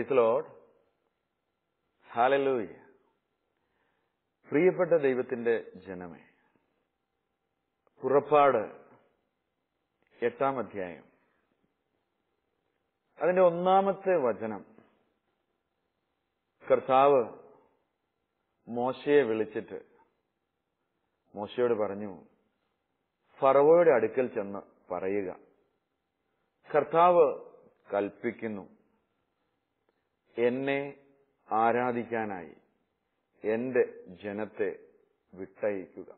price load hallelujah പ്രിയപ്പെട്ട ദൈവത്തിന്റെ ജനമേ പുറപ്പാട് എട്ടാം അധ്യായം അതിന്റെ ഒന്നാമത്തെ വചനം കർത്താവ് മോശയെ വിളിച്ചിട്ട് മോശയോട് പറഞ്ഞു ഫറവോയുടെ അടുക്കൽ ചെന്ന് പറയുക കർത്താവ് കൽപ്പിക്കുന്നു എന്നെ ആരാധിക്കാനായി എന്റെ ജനത്തെ വിട്ടയക്കുക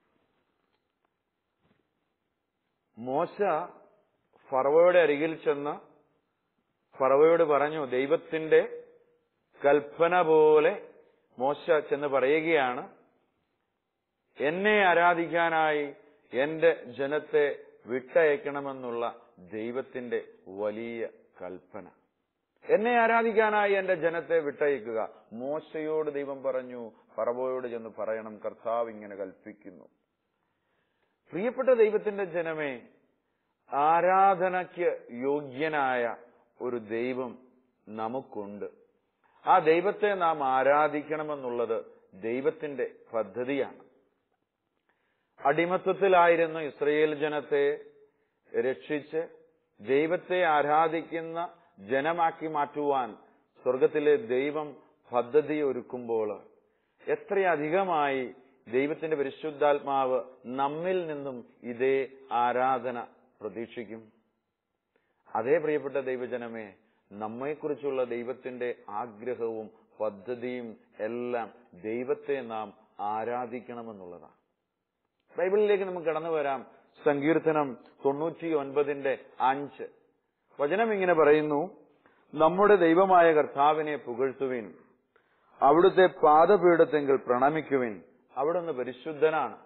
മോശ ഫറവോയുടെ അരികിൽ ചെന്ന് ഫറവോയോട് പറഞ്ഞു ദൈവത്തിന്റെ കൽപ്പന പോലെ മോശ ചെന്ന് പറയുകയാണ് എന്നെ ആരാധിക്കാനായി എന്റെ ജനത്തെ വിട്ടയക്കണമെന്നുള്ള ദൈവത്തിന്റെ വലിയ കൽപ്പന എന്നെ ആരാധിക്കാനായി എന്റെ ജനത്തെ വിട്ടയക്കുക മോശയോട് ദൈവം പറഞ്ഞു പറവോയോട് ചെന്ന് പറയണം കർത്താവ് ഇങ്ങനെ കൽപ്പിക്കുന്നു പ്രിയപ്പെട്ട ദൈവത്തിന്റെ ജനമേ ആരാധനയ്ക്ക് യോഗ്യനായ ഒരു ദൈവം നമുക്കുണ്ട് ആ ദൈവത്തെ നാം ആരാധിക്കണമെന്നുള്ളത് ദൈവത്തിന്റെ പദ്ധതിയാണ് അടിമത്വത്തിലായിരുന്ന ഇസ്രയേൽ ജനത്തെ രക്ഷിച്ച് ദൈവത്തെ ആരാധിക്കുന്ന ജനമാക്കി മാറ്റുവാൻ സ്വർഗത്തിലെ ദൈവം പദ്ധതി ഒരുക്കുമ്പോൾ എത്രയധികമായി ദൈവത്തിന്റെ പരിശുദ്ധാത്മാവ് നമ്മിൽ നിന്നും ഇതേ ആരാധന പ്രതീക്ഷിക്കും അതേ പ്രിയപ്പെട്ട ദൈവജനമേ നമ്മെക്കുറിച്ചുള്ള ദൈവത്തിന്റെ ആഗ്രഹവും പദ്ധതിയും എല്ലാം ദൈവത്തെ നാം ആരാധിക്കണമെന്നുള്ളതാണ് ബൈബിളിലേക്ക് നമുക്ക് കടന്നു വരാം സങ്കീർത്തനം തൊണ്ണൂറ്റി ഒൻപതിന്റെ അഞ്ച് വചനം ഇങ്ങനെ പറയുന്നു നമ്മുടെ ദൈവമായ കർത്താവിനെ പുകഴ്ത്തുവിൻ അവിടുത്തെ പാദപീഠത്തെങ്കിൽ പ്രണമിക്കുവിൻ അവിടുന്ന് പരിശുദ്ധനാണ്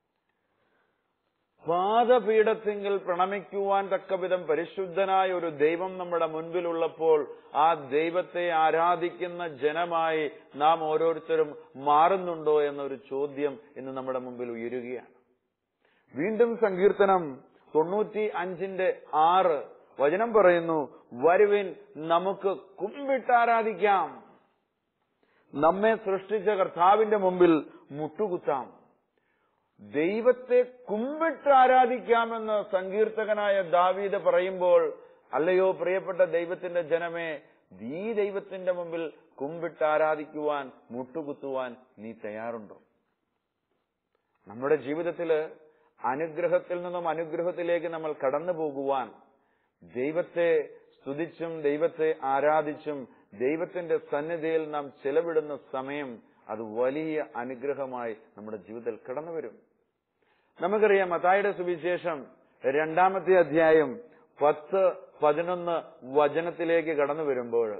പാദപീഠത്തെങ്കിൽ പ്രണമിക്കുവാൻ തക്കവിധം പരിശുദ്ധനായ ഒരു ദൈവം നമ്മുടെ മുൻപിലുള്ളപ്പോൾ ആ ദൈവത്തെ ആരാധിക്കുന്ന ജനമായി നാം ഓരോരുത്തരും മാറുന്നുണ്ടോ എന്നൊരു ചോദ്യം ഇന്ന് നമ്മുടെ മുമ്പിൽ ഉയരുകയാണ് വീണ്ടും സങ്കീർത്തനം തൊണ്ണൂറ്റി അഞ്ചിന്റെ ആറ് വചനം പറയുന്നു വരുവിൻ നമുക്ക് കുമ്പിട്ടാരാധിക്കാം നമ്മെ സൃഷ്ടിച്ച കർത്താവിന്റെ മുമ്പിൽ മുട്ടുകുത്താം ദൈവത്തെ കുമ്പിട്ട് ആരാധിക്കാമെന്ന് സങ്കീർത്തകനായ ദാവീദ് പറയുമ്പോൾ അല്ലയോ പ്രിയപ്പെട്ട ദൈവത്തിന്റെ ജനമേ ഈ ദൈവത്തിന്റെ മുമ്പിൽ കുമ്പിട്ട് ആരാധിക്കുവാൻ മുട്ടുകുത്തുവാൻ നീ തയ്യാറുണ്ടോ നമ്മുടെ ജീവിതത്തില് അനുഗ്രഹത്തിൽ നിന്നും അനുഗ്രഹത്തിലേക്ക് നമ്മൾ കടന്നു പോകുവാൻ ദൈവത്തെ സ്തുതിച്ചും ദൈവത്തെ ആരാധിച്ചും ദൈവത്തിന്റെ സന്നിധിയിൽ നാം ചെലവിടുന്ന സമയം അത് വലിയ അനുഗ്രഹമായി നമ്മുടെ ജീവിതത്തിൽ കടന്നു വരും നമുക്കറിയാം മത്തായുടെ സുവിശേഷം രണ്ടാമത്തെ അധ്യായം പത്ത് പതിനൊന്ന് വചനത്തിലേക്ക് കടന്നു വരുമ്പോൾ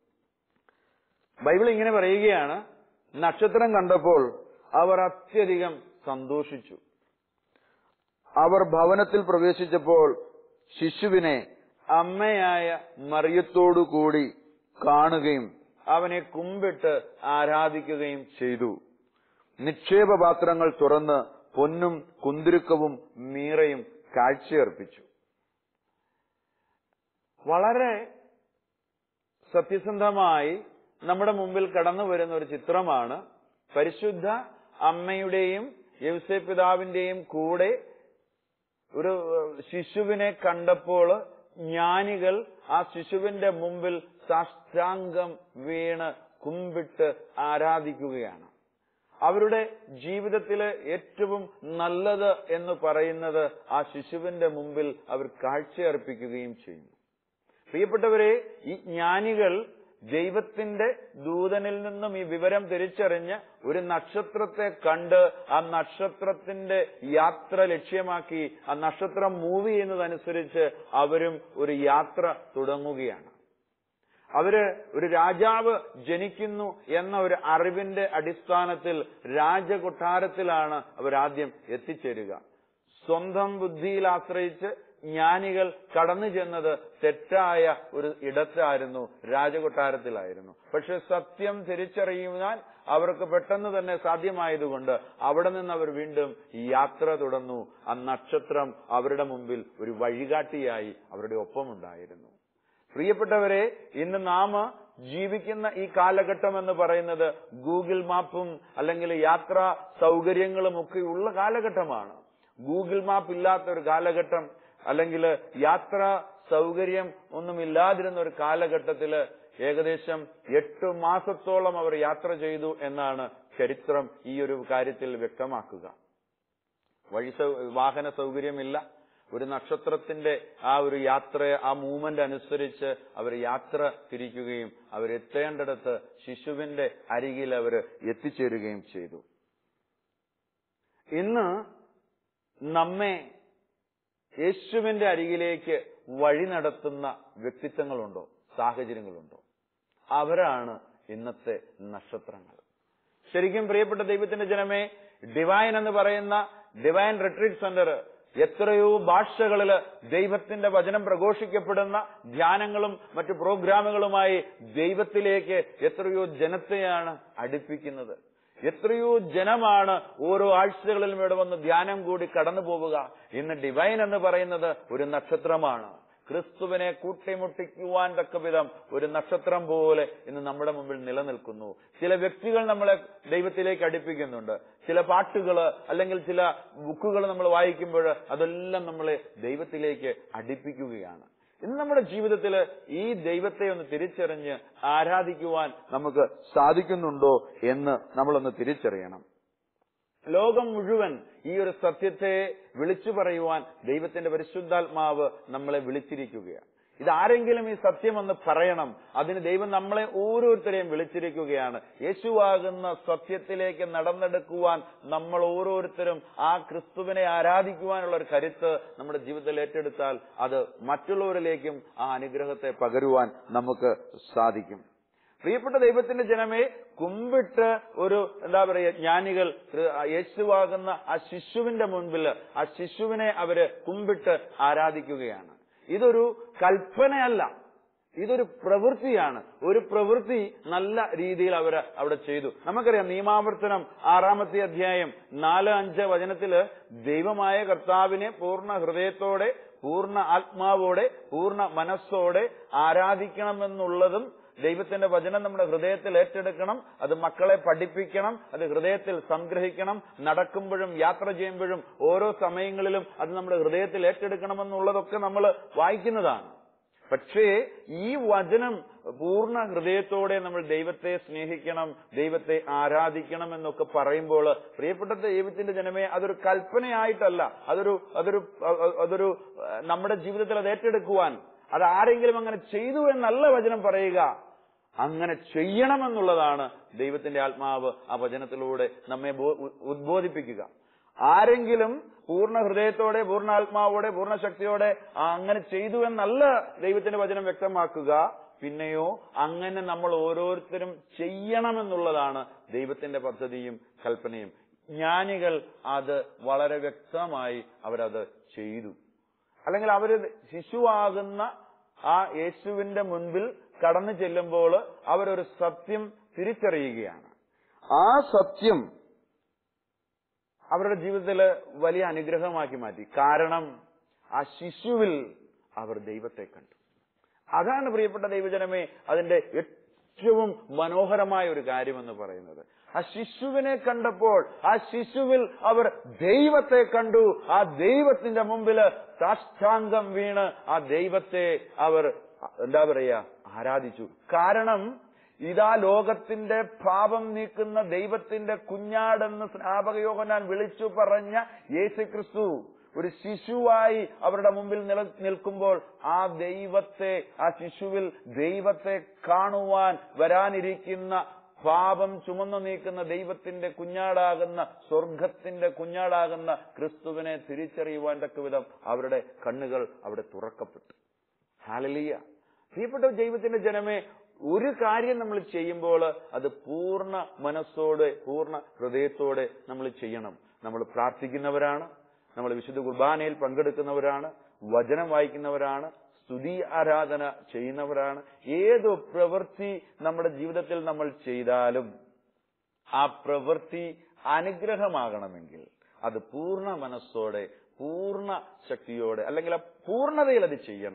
ബൈബിൾ ഇങ്ങനെ പറയുകയാണ് നക്ഷത്രം കണ്ടപ്പോൾ അവർ അത്യധികം സന്തോഷിച്ചു അവർ ഭവനത്തിൽ പ്രവേശിച്ചപ്പോൾ ശിശുവിനെ അമ്മയായ മറിയത്തോടു കൂടി കാണുകയും അവനെ കുമ്പിട്ട് ആരാധിക്കുകയും ചെയ്തു നിക്ഷേപപാത്രങ്ങൾ തുറന്ന് പൊന്നും കുന്തിരുക്കവും മീറയും കാഴ്ചയർപ്പിച്ചു വളരെ സത്യസന്ധമായി നമ്മുടെ മുമ്പിൽ കടന്നു വരുന്ന ഒരു ചിത്രമാണ് പരിശുദ്ധ അമ്മയുടെയും യവസേ പിതാവിന്റെയും കൂടെ ഒരു ശിശുവിനെ കണ്ടപ്പോൾ ജ്ഞാനികൾ ആ ശിശുവിന്റെ മുമ്പിൽ സാഷ്ടാംഗം വീണ് കുമ്പിട്ട് ആരാധിക്കുകയാണ് അവരുടെ ജീവിതത്തിലെ ഏറ്റവും നല്ലത് എന്ന് പറയുന്നത് ആ ശിശുവിന്റെ മുമ്പിൽ അവർ കാഴ്ചയർപ്പിക്കുകയും ചെയ്യുന്നു പ്രിയപ്പെട്ടവരെ ഈ ജ്ഞാനികൾ ദൈവത്തിന്റെ ദൂതനിൽ നിന്നും ഈ വിവരം തിരിച്ചറിഞ്ഞ് ഒരു നക്ഷത്രത്തെ കണ്ട് ആ നക്ഷത്രത്തിന്റെ യാത്ര ലക്ഷ്യമാക്കി ആ നക്ഷത്രം മൂവ് ചെയ്യുന്നതനുസരിച്ച് അവരും ഒരു യാത്ര തുടങ്ങുകയാണ് അവര് ഒരു രാജാവ് ജനിക്കുന്നു എന്ന ഒരു അറിവിന്റെ അടിസ്ഥാനത്തിൽ രാജകൊട്ടാരത്തിലാണ് അവരാദ്യം എത്തിച്ചേരുക സ്വന്തം ബുദ്ധിയിൽ ആശ്രയിച്ച് ജ്ഞാനികൾ കടന്നു ചെന്നത് തെറ്റായ ഒരു ഇടത്തായിരുന്നു രാജകൊട്ടാരത്തിലായിരുന്നു പക്ഷെ സത്യം തിരിച്ചറിയുവാൻ അവർക്ക് പെട്ടെന്ന് തന്നെ സാധ്യമായതുകൊണ്ട് അവിടെ നിന്ന് അവർ വീണ്ടും യാത്ര തുടർന്നു ആ നക്ഷത്രം അവരുടെ മുമ്പിൽ ഒരു വഴികാട്ടിയായി അവരുടെ ഒപ്പമുണ്ടായിരുന്നു പ്രിയപ്പെട്ടവരെ ഇന്ന് നാം ജീവിക്കുന്ന ഈ കാലഘട്ടം എന്ന് പറയുന്നത് ഗൂഗിൾ മാപ്പും അല്ലെങ്കിൽ യാത്രാ സൗകര്യങ്ങളും ഒക്കെ ഉള്ള കാലഘട്ടമാണ് ഗൂഗിൾ മാപ്പ് ഇല്ലാത്ത ഒരു കാലഘട്ടം അല്ലെങ്കിൽ യാത്രാ സൗകര്യം ഒന്നുമില്ലാതിരുന്ന ഒരു കാലഘട്ടത്തില് ഏകദേശം എട്ട് മാസത്തോളം അവർ യാത്ര ചെയ്തു എന്നാണ് ചരിത്രം ഈ ഒരു കാര്യത്തിൽ വ്യക്തമാക്കുക വഴി സൗ- വാഹന സൗകര്യമില്ല ഒരു നക്ഷത്രത്തിന്റെ ആ ഒരു യാത്ര ആ മൂവ്മെന്റ് അനുസരിച്ച് അവർ യാത്ര തിരിക്കുകയും അവരെത്തേണ്ടിടത്ത് ശിശുവിന്റെ അരികിൽ അവർ എത്തിച്ചേരുകയും ചെയ്തു ഇന്ന് നമ്മെ യേശുവിന്റെ അരികിലേക്ക് വഴി നടത്തുന്ന വ്യക്തിത്വങ്ങളുണ്ടോ സാഹചര്യങ്ങളുണ്ടോ അവരാണ് ഇന്നത്തെ നക്ഷത്രങ്ങൾ ശരിക്കും പ്രിയപ്പെട്ട ദൈവത്തിന്റെ ജനമേ ഡിവൈൻ എന്ന് പറയുന്ന ഡിവൈൻ റിട്രീറ്റ് സെന്റർ എത്രയോ ഭാഷകളില് ദൈവത്തിന്റെ വചനം പ്രഘോഷിക്കപ്പെടുന്ന ധ്യാനങ്ങളും മറ്റു പ്രോഗ്രാമുകളുമായി ദൈവത്തിലേക്ക് എത്രയോ ജനത്തെയാണ് അടുപ്പിക്കുന്നത് എത്രയോ ജനമാണ് ഓരോ ആഴ്ചകളിലും ഇവിടെ വന്ന് ധ്യാനം കൂടി കടന്നു പോവുക ഇന്ന് ഡിവൈൻ എന്ന് പറയുന്നത് ഒരു നക്ഷത്രമാണ് ക്രിസ്തുവിനെ കൂട്ടിമുട്ടിക്കുവാൻ തക്കവിധം ഒരു നക്ഷത്രം പോലെ ഇന്ന് നമ്മുടെ മുമ്പിൽ നിലനിൽക്കുന്നു ചില വ്യക്തികൾ നമ്മളെ ദൈവത്തിലേക്ക് അടുപ്പിക്കുന്നുണ്ട് ചില പാട്ടുകൾ അല്ലെങ്കിൽ ചില ബുക്കുകൾ നമ്മൾ വായിക്കുമ്പോൾ അതെല്ലാം നമ്മളെ ദൈവത്തിലേക്ക് അടുപ്പിക്കുകയാണ് ഇന്ന് നമ്മുടെ ജീവിതത്തിൽ ഈ ദൈവത്തെ ഒന്ന് തിരിച്ചറിഞ്ഞ് ആരാധിക്കുവാൻ നമുക്ക് സാധിക്കുന്നുണ്ടോ എന്ന് നമ്മളൊന്ന് തിരിച്ചറിയണം ലോകം മുഴുവൻ ഈ ഒരു സത്യത്തെ വിളിച്ചു പറയുവാൻ ദൈവത്തിന്റെ പരിശുദ്ധാത്മാവ് നമ്മളെ വിളിച്ചിരിക്കുകയാണ് ഇതാരെങ്കിലും ഈ സത്യമെന്ന് പറയണം അതിന് ദൈവം നമ്മളെ ഓരോരുത്തരെയും വിളിച്ചിരിക്കുകയാണ് യേശുവാകുന്ന സത്യത്തിലേക്ക് നടന്നെടുക്കുവാൻ നമ്മൾ ഓരോരുത്തരും ആ ക്രിസ്തുവിനെ ആരാധിക്കുവാനുള്ള ഒരു കരുത്ത് നമ്മുടെ ജീവിതത്തിൽ ഏറ്റെടുത്താൽ അത് മറ്റുള്ളവരിലേക്കും ആ അനുഗ്രഹത്തെ പകരുവാൻ നമുക്ക് സാധിക്കും പ്രിയപ്പെട്ട ദൈവത്തിന്റെ ജനമേ കുമ്പിട്ട് ഒരു എന്താ പറയുക ജ്ഞാനികൾ ക്രി- യേശുവാകുന്ന ആ ശിശുവിന്റെ മുൻപിൽ ആ ശിശുവിനെ അവര് കുമ്പിട്ട് ആരാധിക്കുകയാണ് ഇതൊരു കൽപ്പനയല്ല ഇതൊരു പ്രവൃത്തിയാണ് ഒരു പ്രവൃത്തി നല്ല രീതിയിൽ അവർ അവിടെ ചെയ്തു നമുക്കറിയാം നിയമാവർത്തനം ആറാമത്തെ അധ്യായം നാല് അഞ്ച് വചനത്തില് ദൈവമായ കർത്താവിനെ പൂർണ്ണ ഹൃദയത്തോടെ പൂർണ്ണ ആത്മാവോടെ പൂർണ്ണ മനസ്സോടെ ആരാധിക്കണമെന്നുള്ളതും ദൈവത്തിന്റെ വചനം നമ്മുടെ ഹൃദയത്തിൽ ഏറ്റെടുക്കണം അത് മക്കളെ പഠിപ്പിക്കണം അത് ഹൃദയത്തിൽ സംഗ്രഹിക്കണം നടക്കുമ്പോഴും യാത്ര ചെയ്യുമ്പോഴും ഓരോ സമയങ്ങളിലും അത് നമ്മുടെ ഹൃദയത്തിൽ ഏറ്റെടുക്കണമെന്നുള്ളതൊക്കെ നമ്മൾ വായിക്കുന്നതാണ് പക്ഷേ ഈ വചനം പൂർണ്ണ ഹൃദയത്തോടെ നമ്മൾ ദൈവത്തെ സ്നേഹിക്കണം ദൈവത്തെ ആരാധിക്കണം എന്നൊക്കെ പറയുമ്പോൾ പ്രിയപ്പെട്ട ദൈവത്തിന്റെ ജനമേ അതൊരു കൽപ്പനയായിട്ടല്ല അതൊരു അതൊരു അ- അതൊരു അഹ് നമ്മുടെ ജീവിതത്തിൽ അത് ഏറ്റെടുക്കുവാൻ അത് ആരെങ്കിലും അങ്ങനെ ചെയ്തു എന്നല്ല വചനം പറയുക അങ്ങനെ ചെയ്യണമെന്നുള്ളതാണ് ദൈവത്തിന്റെ ആത്മാവ് ആ വചനത്തിലൂടെ നമ്മെ ബോ- ഉ- ഉദ്ബോധിപ്പിക്കുക ആരെങ്കിലും പൂർണ്ണ ഹൃദയത്തോടെ പൂർണ്ണ ആത്മാവോടെ പൂർണ്ണ ശക്തിയോടെ ആ അങ്ങനെ ചെയ്തു എന്നല്ല ദൈവത്തിന്റെ വചനം വ്യക്തമാക്കുക പിന്നെയോ അങ്ങനെ നമ്മൾ ഓരോരുത്തരും ചെയ്യണമെന്നുള്ളതാണ് ദൈവത്തിന്റെ പദ്ധതിയും കൽപ്പനയും ജ്ഞാനികൾ അത് വളരെ വ്യക്തമായി അവരത് ചെയ്തു അല്ലെങ്കിൽ അവര് ശിശുവാകുന്ന ആ യേശുവിന്റെ മുൻപിൽ കടന്നു ചെല്ലുമ്പോൾ അവരൊരു സത്യം തിരിച്ചറിയുകയാണ് ആ സത്യം അവരുടെ ജീവിതത്തിൽ വലിയ അനുഗ്രഹമാക്കി മാറ്റി കാരണം ആ ശിശുവിൽ അവർ ദൈവത്തെ കണ്ടു അതാണ് പ്രിയപ്പെട്ട ദൈവജനമേ അതിന്റെ ഏറ്റവും മനോഹരമായ ഒരു കാര്യമെന്ന് പറയുന്നത് ആ ശിശുവിനെ കണ്ടപ്പോൾ ആ ശിശുവിൽ അവർ ദൈവത്തെ കണ്ടു ആ ദൈവത്തിന്റെ മുമ്പിൽ സാഷ്ടാംഗം വീണ് ആ ദൈവത്തെ അവർ എന്താ പറയാ ആരാധിച്ചു കാരണം ഇതാ ലോകത്തിന്റെ പാപം നീക്കുന്ന ദൈവത്തിന്റെ കുഞ്ഞാടെന്ന് സ്നാപകയോഹനാൻ വിളിച്ചു പറഞ്ഞ യേശു ക്രിസ്തു ഒരു ശിശുവായി അവരുടെ മുമ്പിൽ നില നിൽക്കുമ്പോൾ ആ ദൈവത്തെ ആ ശിശുവിൽ ദൈവത്തെ കാണുവാൻ വരാനിരിക്കുന്ന പാപം ചുമന്നു നീക്കുന്ന ദൈവത്തിന്റെ കുഞ്ഞാടാകുന്ന സ്വർഗത്തിന്റെ കുഞ്ഞാടാകുന്ന ക്രിസ്തുവിനെ തിരിച്ചറിയുവാൻ തക്കവിധം അവരുടെ കണ്ണുകൾ അവിടെ തുറക്കപ്പെട്ടു ഹാലലിയ പ്രിയപ്പെട്ട ദൈവത്തിന്റെ ജനമേ ഒരു കാര്യം നമ്മൾ ചെയ്യുമ്പോൾ അത് പൂർണ്ണ മനസ്സോടെ പൂർണ്ണ ഹൃദയത്തോടെ നമ്മൾ ചെയ്യണം നമ്മൾ പ്രാർത്ഥിക്കുന്നവരാണ് നമ്മൾ വിശുദ്ധ കുർബാനയിൽ പങ്കെടുക്കുന്നവരാണ് വചനം വായിക്കുന്നവരാണ് സ്തുതി ആരാധന ചെയ്യുന്നവരാണ് ഏത് പ്രവൃത്തി നമ്മുടെ ജീവിതത്തിൽ നമ്മൾ ചെയ്താലും ആ പ്രവൃത്തി അനുഗ്രഹമാകണമെങ്കിൽ അത് പൂർണ്ണ മനസ്സോടെ പൂർണ്ണ ശക്തിയോടെ അല്ലെങ്കിൽ ആ പൂർണ്ണതയിൽ അത് ചെയ്യണം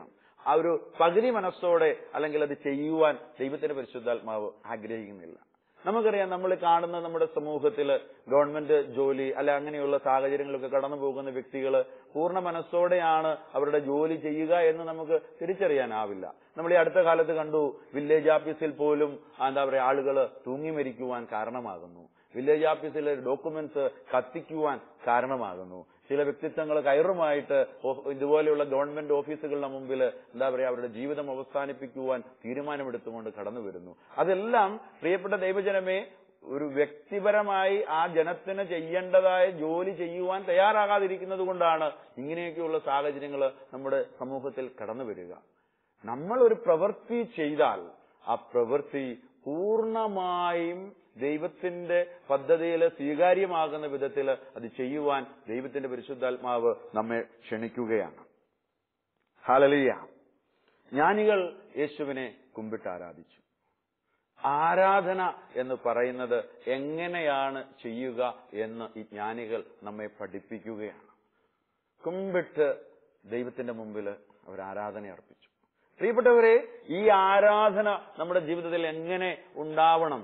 ആ ഒരു പകുതി മനസ്സോടെ അല്ലെങ്കിൽ അത് ചെയ്യുവാൻ ദൈവത്തിന്റെ പരിശുദ്ധാത്മാവ് ആഗ്രഹിക്കുന്നില്ല നമുക്കറിയാം നമ്മൾ കാണുന്ന നമ്മുടെ സമൂഹത്തിൽ ഗവൺമെന്റ് ജോലി അല്ല അങ്ങനെയുള്ള സാഹചര്യങ്ങളൊക്കെ കടന്നു പോകുന്ന വ്യക്തികൾ പൂർണ്ണ മനസ്സോടെയാണ് അവരുടെ ജോലി ചെയ്യുക എന്ന് നമുക്ക് തിരിച്ചറിയാനാവില്ല നമ്മൾ ഈ അടുത്ത കാലത്ത് കണ്ടു വില്ലേജ് ഓഫീസിൽ പോലും എന്താ പറയുക ആളുകൾ തൂങ്ങി മരിക്കുവാൻ കാരണമാകുന്നു വില്ലേജ് ഓഫീസിലെ ഡോക്യുമെന്റ്സ് കത്തിക്കുവാൻ കാരണമാകുന്നു ചില വ്യക്തിത്വങ്ങൾ കയറുമായിട്ട് ഓ- ഇതുപോലെയുള്ള ഗവൺമെന്റ് ഓഫീസുകളുടെ മുമ്പിൽ എന്താ പറയുക അവരുടെ ജീവിതം അവസാനിപ്പിക്കുവാൻ തീരുമാനമെടുത്തുകൊണ്ട് കടന്നു വരുന്നു അതെല്ലാം പ്രിയപ്പെട്ട ദൈവജനമേ ഒരു വ്യക്തിപരമായി ആ ജനത്തിന് ചെയ്യേണ്ടതായ ജോലി ചെയ്യുവാൻ തയ്യാറാകാതിരിക്കുന്നത് കൊണ്ടാണ് ഇങ്ങനെയൊക്കെയുള്ള സാഹചര്യങ്ങൾ നമ്മുടെ സമൂഹത്തിൽ കടന്നു വരിക നമ്മൾ ഒരു പ്രവൃത്തി ചെയ്താൽ ആ പ്രവൃത്തി പൂർണ്ണമായും ദൈവത്തിന്റെ പദ്ധതിയിൽ സ്വീകാര്യമാകുന്ന വിധത്തിൽ അത് ചെയ്യുവാൻ ദൈവത്തിന്റെ പരിശുദ്ധാത്മാവ് നമ്മെ ക്ഷണിക്കുകയാണ് ഹാലലിയ ജ്ഞാനികൾ യേശുവിനെ കുമ്പിട്ട് ആരാധിച്ചു ആരാധന എന്ന് പറയുന്നത് എങ്ങനെയാണ് ചെയ്യുക എന്ന് ഈ ജ്ഞാനികൾ നമ്മെ പഠിപ്പിക്കുകയാണ് കുമ്പിട്ട് ദൈവത്തിന്റെ മുമ്പിൽ അവർ ആരാധന അർപ്പിച്ചു പ്രിയപ്പെട്ടവരെ ഈ ആരാധന നമ്മുടെ ജീവിതത്തിൽ എങ്ങനെ ഉണ്ടാവണം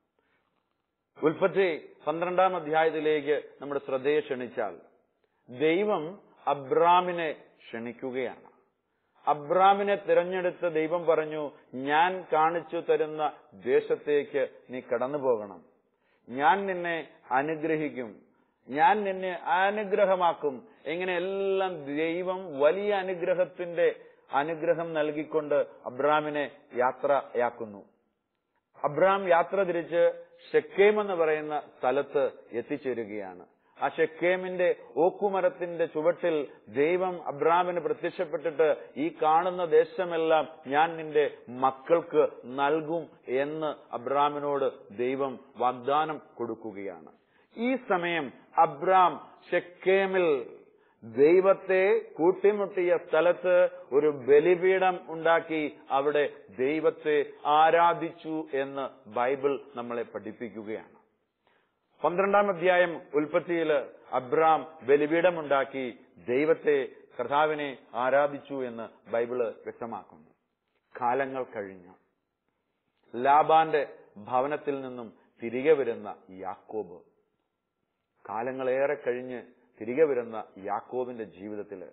ഉൽപ്പത്തി പന്ത്രണ്ടാം അധ്യായത്തിലേക്ക് നമ്മുടെ ശ്രദ്ധയെ ക്ഷണിച്ചാൽ ദൈവം അബ്രാമിനെ ക്ഷണിക്കുകയാണ് അബ്രാമിനെ തിരഞ്ഞെടുത്ത് ദൈവം പറഞ്ഞു ഞാൻ കാണിച്ചു തരുന്ന ദേശത്തേക്ക് നീ കടന്നു പോകണം ഞാൻ നിന്നെ അനുഗ്രഹിക്കും ഞാൻ നിന്നെ അനുഗ്രഹമാക്കും ഇങ്ങനെ എല്ലാം ദൈവം വലിയ അനുഗ്രഹത്തിന്റെ അനുഗ്രഹം നൽകിക്കൊണ്ട് അബ്രാമിനെ യാത്രയാക്കുന്നു അബ്രാം യാത്ര തിരിച്ച് ഷെക്കേം എന്ന് പറയുന്ന സ്ഥലത്ത് എത്തിച്ചേരുകയാണ് ആ ഷെക്കേമിന്റെ ഓക്കുമരത്തിന്റെ ചുവട്ടിൽ ദൈവം അബ്രാമിന് പ്രത്യക്ഷപ്പെട്ടിട്ട് ഈ കാണുന്ന ദേശമെല്ലാം ഞാൻ നിന്റെ മക്കൾക്ക് നൽകും എന്ന് അബ്രാമിനോട് ദൈവം വാഗ്ദാനം കൊടുക്കുകയാണ് ഈ സമയം അബ്രാം ഷെക്കേമിൽ ദൈവത്തെ കൂട്ടിമുട്ടിയ സ്ഥലത്ത് ഒരു ബലിപീഠം ഉണ്ടാക്കി അവിടെ ദൈവത്തെ ആരാധിച്ചു എന്ന് ബൈബിൾ നമ്മളെ പഠിപ്പിക്കുകയാണ് പന്ത്രണ്ടാം അധ്യായം ഉൽപ്പത്തിയിൽ അബ്രാം ബലിപീഠമുണ്ടാക്കി ദൈവത്തെ കർത്താവിനെ ആരാധിച്ചു എന്ന് ബൈബിള് വ്യക്തമാക്കുന്നു കാലങ്ങൾ കഴിഞ്ഞു ലാബാന്റെ ഭവനത്തിൽ നിന്നും തിരികെ വരുന്ന യാക്കോബ് കാലങ്ങളേറെ കഴിഞ്ഞ് തിരികെ വരുന്ന യാക്കോബിന്റെ ജീവിതത്തില്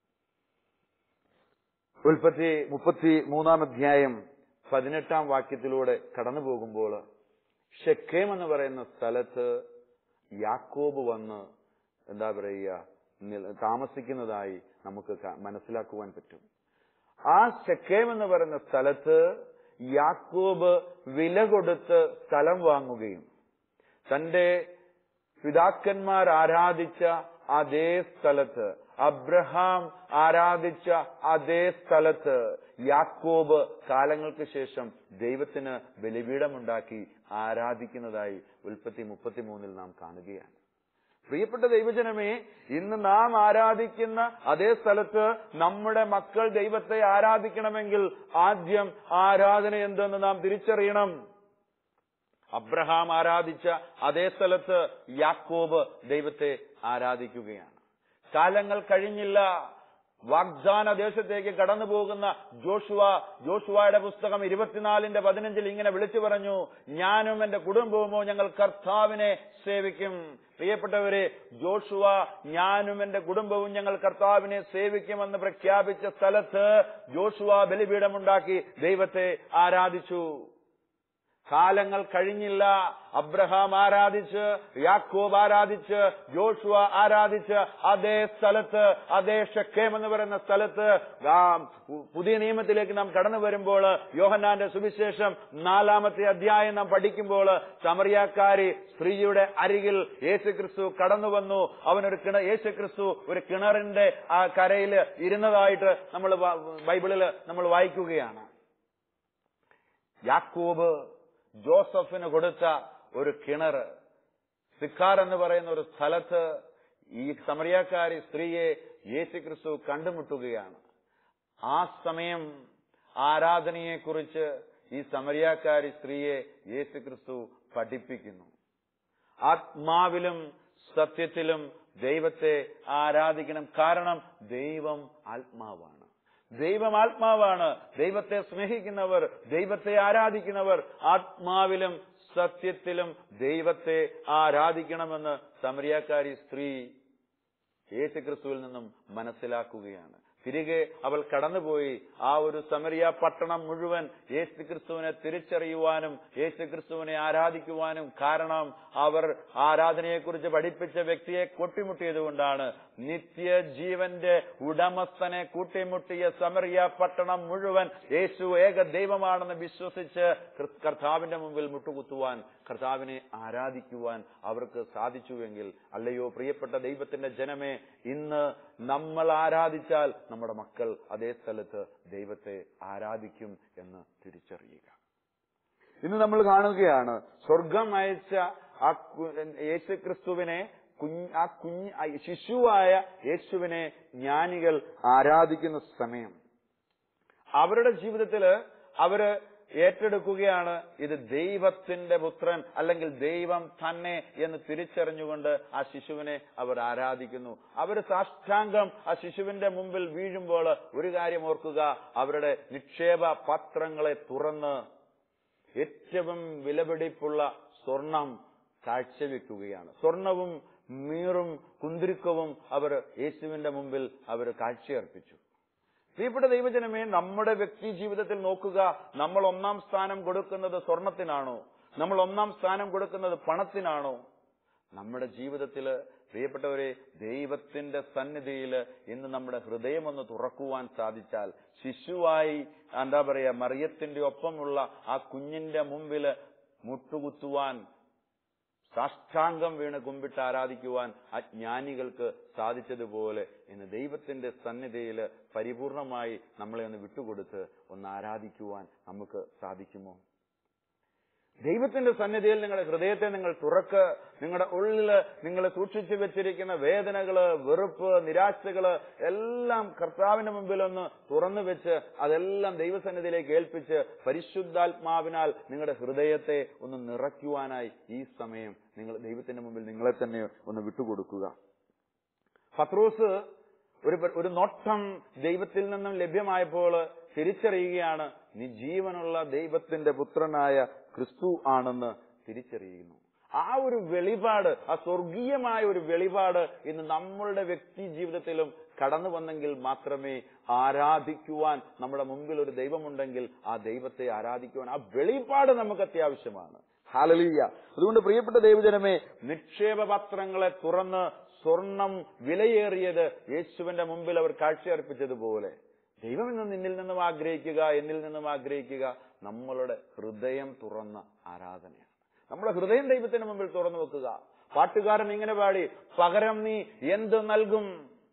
ഉൽപ്പത്തി മുപ്പത്തി മൂന്നാം അധ്യായം പതിനെട്ടാം വാക്യത്തിലൂടെ കടന്നു പോകുമ്പോൾ ഷെക്കേം എന്ന് പറയുന്ന സ്ഥലത്ത് യാക്കോബ് വന്ന് എന്താ പറയുക നില- താമസിക്കുന്നതായി നമുക്ക് ക- മനസ്സിലാക്കുവാൻ പറ്റും ആ ഷെക്കേം എന്ന് പറയുന്ന സ്ഥലത്ത് യാക്കോബ് വില കൊടുത്ത് സ്ഥലം വാങ്ങുകയും തന്റെ പിതാക്കന്മാർ ആരാധിച്ച അതേ സ്ഥലത്ത് അബ്രഹാം ആരാധിച്ച അതേ സ്ഥലത്ത് യാക്കോബ് കാലങ്ങൾക്ക് ശേഷം ദൈവത്തിന് ബലിപീഠമുണ്ടാക്കി ആരാധിക്കുന്നതായി ഉൽപ്പത്തി മുപ്പത്തിമൂന്നിൽ നാം കാണുകയാണ് പ്രിയപ്പെട്ട ദൈവജനമേ ഇന്ന് നാം ആരാധിക്കുന്ന അതേ സ്ഥലത്ത് നമ്മുടെ മക്കൾ ദൈവത്തെ ആരാധിക്കണമെങ്കിൽ ആദ്യം ആരാധന എന്തെന്ന് നാം തിരിച്ചറിയണം അബ്രഹാം ആരാധിച്ച അതേ സ്ഥലത്ത് യാക്കോബ് ദൈവത്തെ ആരാധിക്കുകയാണ് കാലങ്ങൾ കഴിഞ്ഞില്ല വാഗ്ദാന ദേശത്തേക്ക് കടന്നു പോകുന്ന ജോഷുവ ജോഷുവയുടെ പുസ്തകം ഇരുപത്തിനാലിന്റെ പതിനഞ്ചിൽ ഇങ്ങനെ വിളിച്ചു പറഞ്ഞു ഞാനും എന്റെ കുടുംബവുമോ ഞങ്ങൾ കർത്താവിനെ സേവിക്കും പ്രിയപ്പെട്ടവരെ ജോഷുവ ഞാനും എന്റെ കുടുംബവും ഞങ്ങൾ കർത്താവിനെ സേവിക്കുമെന്ന് പ്രഖ്യാപിച്ച സ്ഥലത്ത് ജോഷുവ ബലിപീഠമുണ്ടാക്കി ദൈവത്തെ ആരാധിച്ചു കാലങ്ങൾ കഴിഞ്ഞില്ല അബ്രഹാം ആരാധിച്ച് യാക്കോബ് ആരാധിച്ച് ജോഷുവ ആരാധിച്ച് അതേ സ്ഥലത്ത് അതേ ഷക്കേം എന്ന് പറയുന്ന സ്ഥലത്ത് ആ പുതിയ നിയമത്തിലേക്ക് നാം കടന്നു വരുമ്പോൾ യോഹന്നാന്റെ സുവിശേഷം നാലാമത്തെ അധ്യായം നാം പഠിക്കുമ്പോൾ സമറിയാക്കാരി സ്ത്രീയുടെ അരികിൽ യേശുക്രിസ്തു കടന്നു വന്നു അവനൊരു കിണ യേശുക്രിസ്തു ഒരു കിണറിന്റെ ആ കരയിൽ ഇരുന്നതായിട്ട് നമ്മൾ ബൈബിളിൽ നമ്മൾ വായിക്കുകയാണ് യാക്കോബ് ജോസഫിന് കൊടുത്ത ഒരു കിണർ സിക്കാർ എന്ന് പറയുന്ന ഒരു സ്ഥലത്ത് ഈ സമറിയാക്കാരി സ്ത്രീയെ യേശുക്രിസ്തു കണ്ടുമുട്ടുകയാണ് ആ സമയം ആരാധനയെക്കുറിച്ച് ഈ സമരിയാക്കാരി സ്ത്രീയെ യേശുക്രിസ്തു പഠിപ്പിക്കുന്നു ആത്മാവിലും സത്യത്തിലും ദൈവത്തെ ആരാധിക്കണം കാരണം ദൈവം ആത്മാവാണ് ദൈവമാത്മാവാണ് ദൈവത്തെ സ്നേഹിക്കുന്നവർ ദൈവത്തെ ആരാധിക്കുന്നവർ ആത്മാവിലും സത്യത്തിലും ദൈവത്തെ ആരാധിക്കണമെന്ന് സമരിയാക്കാരി സ്ത്രീ യേശുക്രിസ്തുവിൽ നിന്നും മനസ്സിലാക്കുകയാണ് തിരികെ അവൾ കടന്നുപോയി ആ ഒരു സമരിയ പട്ടണം മുഴുവൻ യേശുക്രിസ്തുവിനെ തിരിച്ചറിയുവാനും യേശുക്രിസ്തുവിനെ ആരാധിക്കുവാനും കാരണം അവർ ആരാധനയെക്കുറിച്ച് പഠിപ്പിച്ച വ്യക്തിയെ കൊട്ടിമുട്ടിയതുകൊണ്ടാണ് നിത്യജീവന്റെ ഉടമസ്ഥനെ കൂട്ടിമുട്ടിയ സമറിയ പട്ടണം മുഴുവൻ യേശു ഏക ദൈവമാണെന്ന് വിശ്വസിച്ച് ക്രിസ്- കർത്താവിന്റെ മുമ്പിൽ മുട്ടുകുത്തുവാൻ കർത്താവിനെ ആരാധിക്കുവാൻ അവർക്ക് സാധിച്ചുവെങ്കിൽ അല്ലയോ പ്രിയപ്പെട്ട ദൈവത്തിന്റെ ജനമേ ഇന്ന് നമ്മൾ ആരാധിച്ചാൽ നമ്മുടെ മക്കൾ അതേ സ്ഥലത്ത് ദൈവത്തെ ആരാധിക്കും എന്ന് തിരിച്ചറിയുക ഇന്ന് നമ്മൾ കാണുകയാണ് സ്വർഗം അയച്ച ആ കു- യേശുക്രിസ്തുവിനെ കുഞ്ഞ് ആ കുഞ്ഞ് ആ ശിശുവായ യേശുവിനെ ജ്ഞാനികൾ ആരാധിക്കുന്ന സമയം അവരുടെ ജീവിതത്തില് അവര് ഏറ്റെടുക്കുകയാണ് ഇത് ദൈവത്തിന്റെ പുത്രൻ അല്ലെങ്കിൽ ദൈവം തന്നെ എന്ന് തിരിച്ചറിഞ്ഞുകൊണ്ട് ആ ശിശുവിനെ അവർ ആരാധിക്കുന്നു അവർ സാഷ്ടാംഗം ആ ശിശുവിന്റെ മുമ്പിൽ വീഴുമ്പോൾ ഒരു കാര്യം ഓർക്കുക അവരുടെ നിക്ഷേപ പത്രങ്ങളെ തുറന്ന് ഏറ്റവും വിലപിടിപ്പുള്ള സ്വർണം കാഴ്ചവെക്കുകയാണ് സ്വർണവും മീറും കുന്തിരിക്കവും അവർ യേശുവിന്റെ മുമ്പിൽ അവർ കാഴ്ചയർപ്പിച്ചു പ്രിയപ്പെട്ട ദൈവജനമേ നമ്മുടെ വ്യക്തി ജീവിതത്തിൽ നോക്കുക നമ്മൾ ഒന്നാം സ്ഥാനം കൊടുക്കുന്നത് സ്വർണത്തിനാണോ നമ്മൾ ഒന്നാം സ്ഥാനം കൊടുക്കുന്നത് പണത്തിനാണോ നമ്മുടെ ജീവിതത്തില് പ്രിയപ്പെട്ടവരെ ദൈവത്തിന്റെ സന്നിധിയിൽ ഇന്ന് നമ്മുടെ ഹൃദയം ഒന്ന് തുറക്കുവാൻ സാധിച്ചാൽ ശിശുവായി എന്താ പറയാ മറിയത്തിന്റെ ഒപ്പമുള്ള ആ കുഞ്ഞിന്റെ മുമ്പില് മുട്ടുകുത്തുവാൻ സാഷ്ടാംഗം വീണ് കുമ്പിട്ട് ആരാധിക്കുവാൻ ആ ജ്ഞാനികൾക്ക് സാധിച്ചതുപോലെ ഇന്ന് ദൈവത്തിന്റെ സന്നിധിയിൽ പരിപൂർണമായി നമ്മളെ ഒന്ന് വിട്ടുകൊടുത്ത് ഒന്ന് ആരാധിക്കുവാൻ നമുക്ക് സാധിക്കുമോ ദൈവത്തിന്റെ സന്നിധിയിൽ നിങ്ങളുടെ ഹൃദയത്തെ നിങ്ങൾ തുറക്ക് നിങ്ങളുടെ ഉള്ളില് നിങ്ങൾ സൂക്ഷിച്ചു വെച്ചിരിക്കുന്ന വേദനകള് വെറുപ്പ് നിരാശകള് എല്ലാം കർത്താവിന്റെ മുമ്പിൽ ഒന്ന് തുറന്നു വെച്ച് അതെല്ലാം ദൈവസന്നിധിയിലേക്ക് ഏൽപ്പിച്ച് പരിശുദ്ധാത്മാവിനാൽ നിങ്ങളുടെ ഹൃദയത്തെ ഒന്ന് നിറയ്ക്കുവാനായി ഈ സമയം നിങ്ങൾ ദൈവത്തിന്റെ മുമ്പിൽ നിങ്ങളെ തന്നെ ഒന്ന് വിട്ടുകൊടുക്കുക പത്രോസ് ഒരു ഒരു നോട്ടം ദൈവത്തിൽ നിന്നും ലഭ്യമായപ്പോൾ തിരിച്ചറിയുകയാണ് നീ ജീവനുള്ള ദൈവത്തിന്റെ പുത്രനായ ക്രിസ്തു ആണെന്ന് തിരിച്ചറിയുന്നു ആ ഒരു വെളിപാട് ആ സ്വർഗീയമായ ഒരു വെളിപാട് ഇന്ന് നമ്മളുടെ വ്യക്തി ജീവിതത്തിലും കടന്നു വന്നെങ്കിൽ മാത്രമേ ആരാധിക്കുവാൻ നമ്മുടെ മുമ്പിൽ ഒരു ദൈവമുണ്ടെങ്കിൽ ആ ദൈവത്തെ ആരാധിക്കുവാൻ ആ വെളിപാട് നമുക്ക് അത്യാവശ്യമാണ് ഹാലലീയ അതുകൊണ്ട് പ്രിയപ്പെട്ട ദൈവജനമേ നിക്ഷേപ പത്രങ്ങളെ തുറന്ന് സ്വർണം വിലയേറിയത് യേശുവിന്റെ മുമ്പിൽ അവർ കാഴ്ചയർപ്പിച്ചതുപോലെ ദൈവം ഇന്ന് നിന്നിൽ നിന്നും ആഗ്രഹിക്കുക എന്നിൽ നിന്നും ആഗ്രഹിക്കുക നമ്മളുടെ ഹൃദയം തുറന്ന ആരാധനയാണ് നമ്മുടെ ഹൃദയം ദൈവത്തിന് മുമ്പിൽ തുറന്നു വെക്കുക പാട്ടുകാരൻ ഇങ്ങനെ പാടി പകരം നീ എന്ത് നൽകും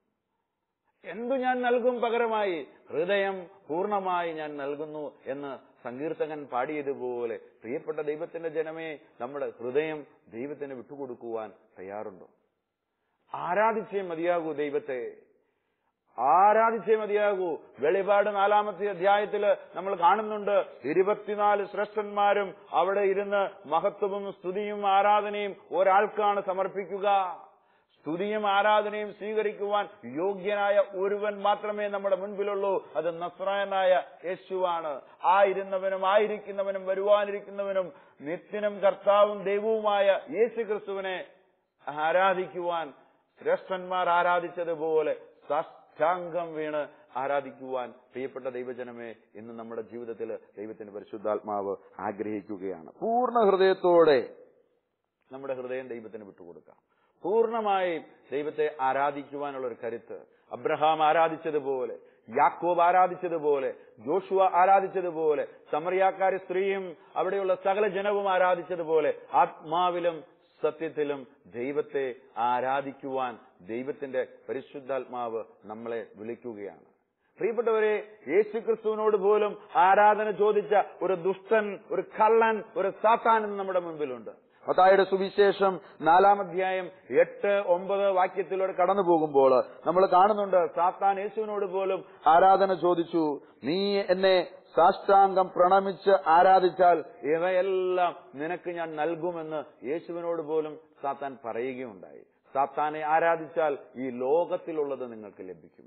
എന്തു ഞാൻ നൽകും പകരമായി ഹൃദയം പൂർണ്ണമായി ഞാൻ നൽകുന്നു എന്ന് സങ്കീർത്തകൻ പാടിയതുപോലെ പ്രിയപ്പെട്ട ദൈവത്തിന്റെ ജനമേ നമ്മുടെ ഹൃദയം ദൈവത്തിന് വിട്ടുകൊടുക്കുവാൻ തയ്യാറുണ്ടോ ആരാധിച്ചേ മതിയാകൂ ദൈവത്തെ ആരാധിച്ചേ മതിയാകൂ വെളിപാട് നാലാമത്തെ അധ്യായത്തില് നമ്മൾ കാണുന്നുണ്ട് ഇരുപത്തിനാല് ശ്രേഷ്ഠന്മാരും അവിടെ ഇരുന്ന് മഹത്വവും സ്തുതിയും ആരാധനയും ഒരാൾക്കാണ് സമർപ്പിക്കുക സ്തുതിയും ആരാധനയും സ്വീകരിക്കുവാൻ യോഗ്യനായ ഒരുവൻ മാത്രമേ നമ്മുടെ മുൻപിലുള്ളൂ അത് നസ്രായനായ യേശുവാണ് ആ ഇരുന്നവനും ആയിരിക്കുന്നവനും വരുവാനിരിക്കുന്നവനും നിത്യനും കർത്താവും ദൈവവുമായ യേശു ക്രിസ്തുവിനെ ആരാധിക്കുവാൻ ശ്രേഷ്ഠന്മാർ ആരാധിച്ചതുപോലെ സാഷ്ടാംഗം വീണ് ആരാധിക്കുവാൻ പ്രിയപ്പെട്ട ദൈവജനമേ ഇന്ന് നമ്മുടെ ജീവിതത്തിൽ ദൈവത്തിന്റെ പരിശുദ്ധാത്മാവ് ആഗ്രഹിക്കുകയാണ് പൂർണ്ണ ഹൃദയത്തോടെ നമ്മുടെ ഹൃദയം ദൈവത്തിന് വിട്ടുകൊടുക്കാം പൂർണ്ണമായും ദൈവത്തെ ആരാധിക്കുവാനുള്ള ഒരു കരുത്ത് അബ്രഹാം ആരാധിച്ചതുപോലെ യാക്കോബ് ആരാധിച്ചതുപോലെ ജോഷുവ ആരാധിച്ചതുപോലെ സമറിയാക്കാരി സ്ത്രീയും അവിടെയുള്ള സകല ജനവും ആരാധിച്ചതുപോലെ ആത്മാവിലും സത്യത്തിലും ദൈവത്തെ ആരാധിക്കുവാൻ ദൈവത്തിന്റെ പരിശുദ്ധാത്മാവ് നമ്മളെ വിളിക്കുകയാണ് പ്രിയപ്പെട്ടവരെ യേശുക്രിസ്തുവിനോട് പോലും ആരാധന ചോദിച്ച ഒരു ദുഷ്ടൻ ഒരു കള്ളൻ ഒരു സാത്താൻ ഇന്ന് നമ്മുടെ മുമ്പിലുണ്ട് മത്തായുടെ സുവിശേഷം നാലാം അധ്യായം എട്ട് ഒമ്പത് വാക്യത്തിലൂടെ കടന്നു പോകുമ്പോൾ നമ്മൾ കാണുന്നുണ്ട് സാത്താൻ യേശുവിനോട് പോലും ആരാധന ചോദിച്ചു നീ എന്നെ സാഷ്ടാംഗം പ്രണമിച്ച് ആരാധിച്ചാൽ ഇവയെല്ലാം നിനക്ക് ഞാൻ നൽകുമെന്ന് യേശുവിനോട് പോലും സാത്താൻ പറയുകയുണ്ടായി സാത്താനെ ആരാധിച്ചാൽ ഈ ലോകത്തിലുള്ളത് നിങ്ങൾക്ക് ലഭിക്കും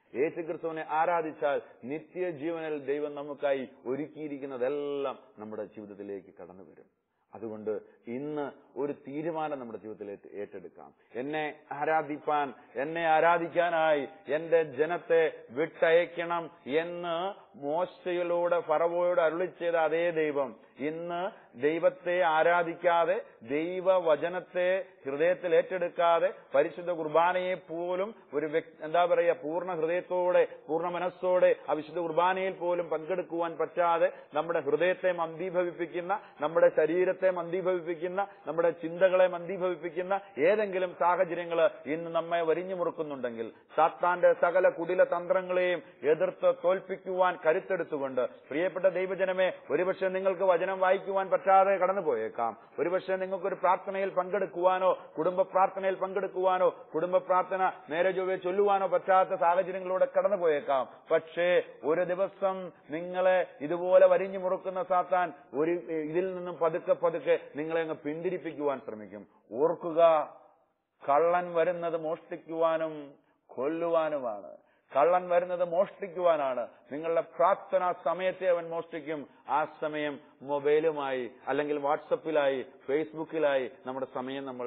യേശുക്രിസ്തുവിനെ ആരാധിച്ചാൽ നിത്യജീവനിൽ ദൈവം നമുക്കായി ഒരുക്കിയിരിക്കുന്നതെല്ലാം നമ്മുടെ ജീവിതത്തിലേക്ക് കടന്നു വരും അതുകൊണ്ട് ഇന്ന് ഒരു തീരുമാനം നമ്മുടെ ജീവിതത്തിൽ ഏറ്റ് ഏറ്റെടുക്കാം എന്നെ ആരാധിപ്പാൻ എന്നെ ആരാധിക്കാനായി എന്റെ ജനത്തെ വിട്ടയക്കണം എന്ന് മോശയിലൂടെ ഫറവോയോട് അരുളി ചെയ്ത അതേ ദൈവം ഇന്ന് ദൈവത്തെ ആരാധിക്കാതെ ദൈവവചനത്തെ ഹൃദയത്തിൽ ഏറ്റെടുക്കാതെ പരിശുദ്ധ കുർബാനയെ പോലും ഒരു വ്യക്തി എന്താ പറയുക പൂർണ്ണ ഹൃദയത്തോടെ പൂർണ്ണ മനസ്സോടെ ആ വിശുദ്ധ കുർബാനയിൽ പോലും പങ്കെടുക്കുവാൻ പറ്റാതെ നമ്മുടെ ഹൃദയത്തെ മന്ദീഭവിപ്പിക്കുന്ന നമ്മുടെ ശരീരത്തെ മന്ദീഭവിപ്പിക്കുന്ന നമ്മുടെ ചിന്തകളെ മന്ദീഭവിപ്പിക്കുന്ന ഏതെങ്കിലും സാഹചര്യങ്ങൾ ഇന്ന് നമ്മെ വരിഞ്ഞു മുറുക്കുന്നുണ്ടെങ്കിൽ സാത്താന്റെ സകല കുടില തന്ത്രങ്ങളെയും എതിർത്ത് തോൽപ്പിക്കുവാൻ കരുത്തെടുത്തുകൊണ്ട് പ്രിയപ്പെട്ട ദൈവജനമേ ഒരുപക്ഷെ നിങ്ങൾക്ക് വചനം വായിക്കുവാൻ പറ്റാതെ കടന്നുപോയേക്കാം ഒരുപക്ഷെ നിങ്ങൾക്ക് ഒരു പ്രാർത്ഥനയിൽ പങ്കെടുക്കുവാനോ കുടുംബ പ്രാർത്ഥനയിൽ പങ്കെടുക്കുവാനോ കുടുംബ പ്രാർത്ഥന നേരെ ചൊവ്വെ ചൊല്ലുവാനോ പറ്റാത്ത സാഹചര്യങ്ങളിലൂടെ കടന്നുപോയേക്കാം പക്ഷേ ഒരു ദിവസം നിങ്ങളെ ഇതുപോലെ വരിഞ്ഞു മുറുക്കുന്ന സാത്താൻ ഒരു ഇതിൽ നിന്നും പതുക്കെ പതുക്കെ നിങ്ങളെ അങ്ങ് പിന്തിരിപ്പിക്കുവാൻ ശ്രമിക്കും ഓർക്കുക കള്ളൻ വരുന്നത് മോഷ്ടിക്കുവാനും കൊല്ലുവാനുമാണ് കള്ളൻ വരുന്നത് മോഷ്ടിക്കുവാനാണ് നിങ്ങളുടെ പ്രാർത്ഥനാ സമയത്തെ അവൻ മോഷ്ടിക്കും ആ സമയം മൊബൈലുമായി അല്ലെങ്കിൽ വാട്സപ്പിലായി ഫേസ്ബുക്കിലായി നമ്മുടെ സമയം നമ്മൾ